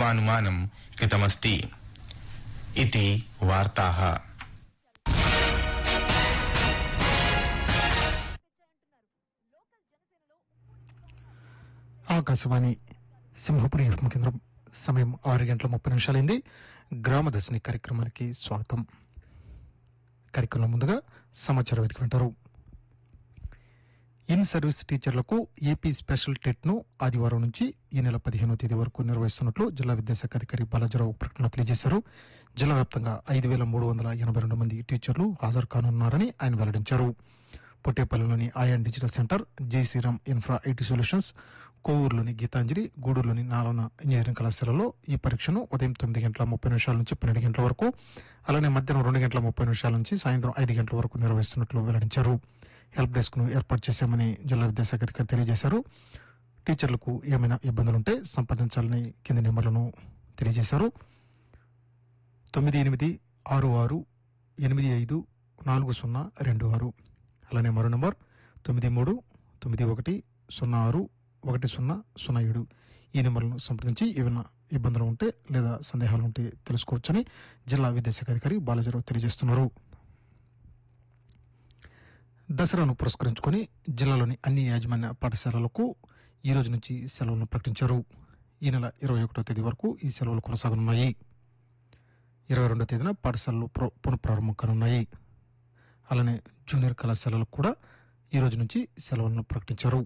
पूर्वानुमानं कृतमस्ति इति वार्ताः ఆకాశవాణి సింహపురి ఎఫ్ఎం కేంద్రం సమయం ఆరు గంటల ముప్పై నిమిషాలైంది గ్రామదర్శిని కార్యక్రమానికి స్వాగతం కార్యక్రమం ముందుగా సమాచార వేదిక వింటారు ఇన్ సర్వీస్ టీచర్లకు ఏపీ స్పెషల్ టెట్ ను ఆదివారం నుంచి ఈ నెల పదిహేనో తేదీ వరకు నిర్వహిస్తున్నట్లు జిల్లా విద్యాశాఖ అధికారి బాలాజీరావు ప్రకటన తెలియజేశారు జిల్లా వ్యాప్తంగా ఐదు వేల మూడు వందల ఎనభై రెండు మంది టీచర్లు హాజరు కానున్నారని ఆయన వెల్లడించారు పొట్టేపల్లిలోని IN digital centre Jai Sriram infra IT solutions కోవూరులోని గీతాంజలి గూడూరులోని నారాయణ ఇంజనీరింగ్ కళాశాలలో ఈ పరీక్షను ఉదయం తొమ్మిది గంటల ముప్పై నిమిషాల నుంచి పన్నెండు గంటల వరకు అలానే మధ్యాహ్నం రెండు గంటల ముప్పై నిమిషాల నుంచి సాయంత్రం ఐదు గంటల వరకు నిర్వహిస్తున్నట్లు వెల్లడించారు హెల్ప్ డెస్క్ ను ఏర్పాటు చేశామని జిల్లా విద్యాశాఖ అధికారి తెలియజేశారు టీచర్లకు ఏమైనా ఇబ్బందులుంటే సంప్రదించాలని కింది నెంబర్లను తెలియజేశారు తొమ్మిది ఎనిమిది ఆరు ఆరు ఎనిమిది ఐదు నాలుగు సున్నా రెండు ఆరు అలానే మరో నంబర్ తొమ్మిది మూడు తొమ్మిది ఒకటి సున్నా ఆరు ఒకటి సున్నా సున్నా ఏడు ఈ నెంబర్లను సంప్రదించి ఏమైనా ఇబ్బందులు ఉంటే లేదా సందేహాలు ఉంటే తెలుసుకోవచ్చని జిల్లా విద్యాశాఖ అధికారి బాలాజీరావు తెలియజేస్తున్నారు దసరాను పురస్కరించుకొని జిల్లాలోని అన్ని యాజమాన్య పాఠశాలలకు ఈ రోజు నుంచి సెలవులను ప్రకటించారు ఈ నెల ఇరవై ఒకటో తేదీ వరకు ఈ సెలవులు కొనసాగనున్నాయి ఇరవై రెండో తేదీన పాఠశాలలు ప్ర- పునఃప్రారంభం కానున్నాయి అలానే జూనియర్ కళాశాలలకు కూడా ఈ రోజు నుంచి సెలవులను ప్రకటించారు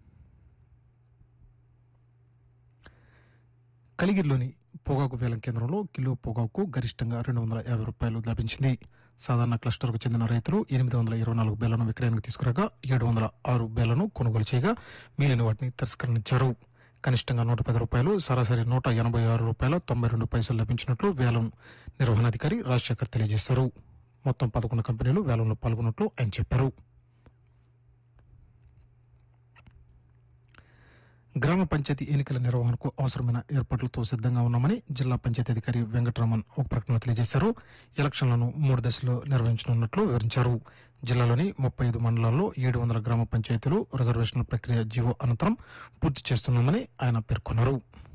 కలిగిరిలోని పొగాకు వేలం కేంద్రంలో కిలో పొగాకు గరిష్టంగా రెండు వందల యాభై రూపాయలు లభించింది సాధారణ క్లస్టర్కు చెందిన రైతులు ఎనిమిది వందల ఇరవై నాలుగు బేలను విక్రయానికి తీసుకురాగా ఏడు వందల ఆరు బేలను కొనుగోలు చేయగా మిగిలిన వాటిని తిరస్కరించారు కనిష్టంగా నూట పది రూపాయలు సరాసరి నూట ఎనభై ఆరు రూపాయల తొంభై రెండు పైసలు లభించినట్లు వేలం నిర్వహణాధికారి రాజశేఖర్ తెలియజేశారు మొత్తం పదకొండు కంపెనీలు వేలంలో పాల్గొన్నట్లు ఆయన చెప్పారు గ్రామ పంచాయతీ ఎన్నికల నిర్వహణకు అవసరమైన ఏర్పాట్లతో సిద్ధంగా ఉన్నామని జిల్లా పంచాయతీ అధికారి వెంకటరామన్ ఒక ప్రకటన తెలియజేశారు ఎలక్షన్లను మూడు దశల్లో నిర్వహించనున్నట్లు వివరించారు జిల్లాలోని ముప్పై ఐదు మండలాల్లో ఏడు వందల గ్రామ పంచాయతీలు రిజర్వేషన్ల ప్రక్రియ జీవో అనంతరం పూర్తి చేస్తున్నామని ఆయన పేర్కొన్నారు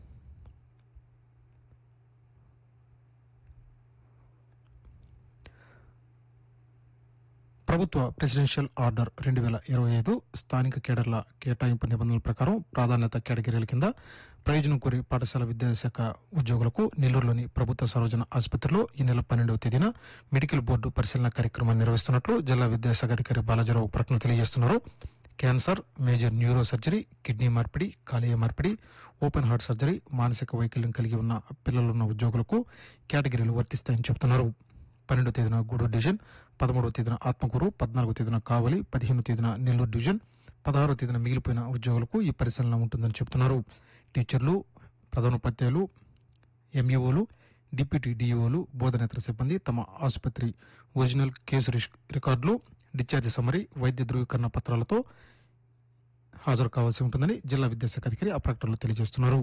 ప్రభుత్వ ప్రెసిడెన్షియల్ ఆర్డర్ రెండు వేల ఇరవై ఐదు స్థానిక కేడర్ల కేటాయింపు నిబంధనల ప్రకారం ప్రాధాన్యత కేటగిరీల కింద ప్రయోజనం కోరి పాఠశాల విద్యాశాఖ ఉద్యోగులకు నెల్లూరులోని ప్రభుత్వ సర్వజన ఆసుపత్రిలో ఈ నెల పన్నెండవ తేదీన మెడికల్ బోర్డు పరిశీలన కార్యక్రమాన్ని నిర్వహిస్తున్నట్లు జిల్లా విద్యాశాఖ అధికారి బాలాజీరావు ప్రకటన తెలియజేస్తున్నారు cancer major neuro surgery kidney మార్పిడి కాలేయ మార్పిడి ఓపెన్ హార్ట్ సర్జరీ మానసిక వైకల్యం కలిగి ఉన్న పిల్లలున్న ఉద్యోగులకు కేటగిరీలు వర్తిస్తాయని చెబుతున్నారు పన్నెండో తేదీన గూడూరు డివిజన్ పదమూడవ తేదీన ఆత్మకూరు పద్నాలుగో తేదీన కావలి పదిహేను తేదీన నెల్లూరు డివిజన్ పదహారో తేదీన మిగిలిపోయిన ఉద్యోగులకు ఈ పరిశీలన ఉంటుందని చెబుతున్నారు టీచర్లు ప్రధానోపాధ్యాయులు ఎంఈఓలు డిప్యూటీ డిఈఓలు బోధనేతర సిబ్బంది తమ ఆసుపత్రి ఒరిజినల్ కేసు రిష్- రికార్డులు డిశ్చార్జ్ సమరీ వైద్య ధృవీకరణ పత్రాలతో హాజరు కావాల్సి ఉంటుందని జిల్లా విద్యాశాఖ అధికారి ఆ ప్రకటనలో తెలియజేస్తున్నారు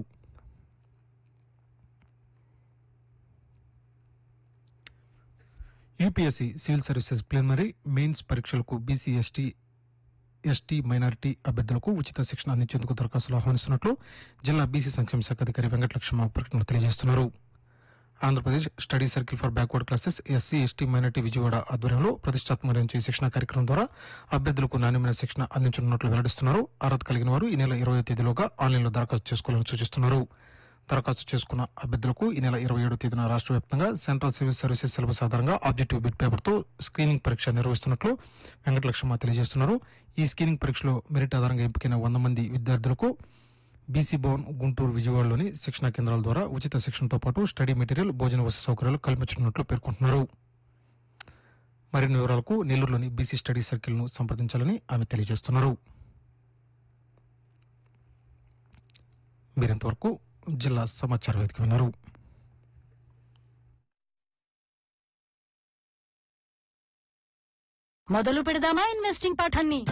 UPSC civil services preliminary mains పరీక్షలకు బీసీ ఎస్టీ ఎస్టీ మైనారిటీ అభ్యర్థులకు ఉచిత శిక్షణ అందించేందుకు దరఖాస్తులు ఆహ్వానిస్తున్నట్లు జిల్లా బీసీ సంక్షేమ శాఖ అధికారి వెంకటలక్ష్మ ప్రకటన తెలియజేస్తున్నారు Andhra Pradesh study circle for backward classes SC ST minority Vijayawada ఆధ్వర్యంలో ప్రతిష్టాత్మక నిర్వహించే ఈ శిక్షణ కార్యక్రమం ద్వారా అభ్యర్థులకు నాణ్యమైన శిక్షణ అందించనున్నట్లు వెల్లడిస్తున్నారు అర్హత కలిగిన వారు ఈ నెల ఇరవై తేదీలోగా ఆన్లైన్లో దరఖాస్తు చేసుకోవాలని సూచిస్తున్నారు దరఖాస్తు చేసుకున్న అభ్యర్థులకు ఈ నెల ఇరవై ఏడో తేదీన రాష్ట్ర వ్యాప్తంగా సెంట్రల్ సివిల్ సర్వీసెస్ సిలబస్ ఆధారంగా ఆబ్జెక్టివ్ బిట్ పేపర్తో స్క్రీనింగ్ పరీక్ష నిర్వహిస్తున్నట్లు వెంకటలక్ష్మ తెలియజేస్తున్నారు ఈ స్క్రీనింగ్ పరీక్షలో మెరిట్ ఆధారంగా ఎంపికైన వంద మంది విద్యార్థులకు బీసీ భవన్ గుంటూరు విజయవాడలోని శిక్షణా కేంద్రాల ద్వారా ఉచిత శిక్షణతో పాటు స్టడీ మెటీరియల్ భోజన వసతి సౌకర్యాలు కల్పించనున్నట్లు పేర్కొంటున్నారు మరిన్ని వివరాలకు నెల్లూరులోని బీసీ స్టడీ సర్కిల్ ను సంప్రదించాలని ఆమె తెలియజేస్తున్నారు మీరింతవరకు జిల్లా సమాచార వేదిక విన్నారు మొదలు పెడదామా ఇన్వెస్టింగ్ పాఠాన్ని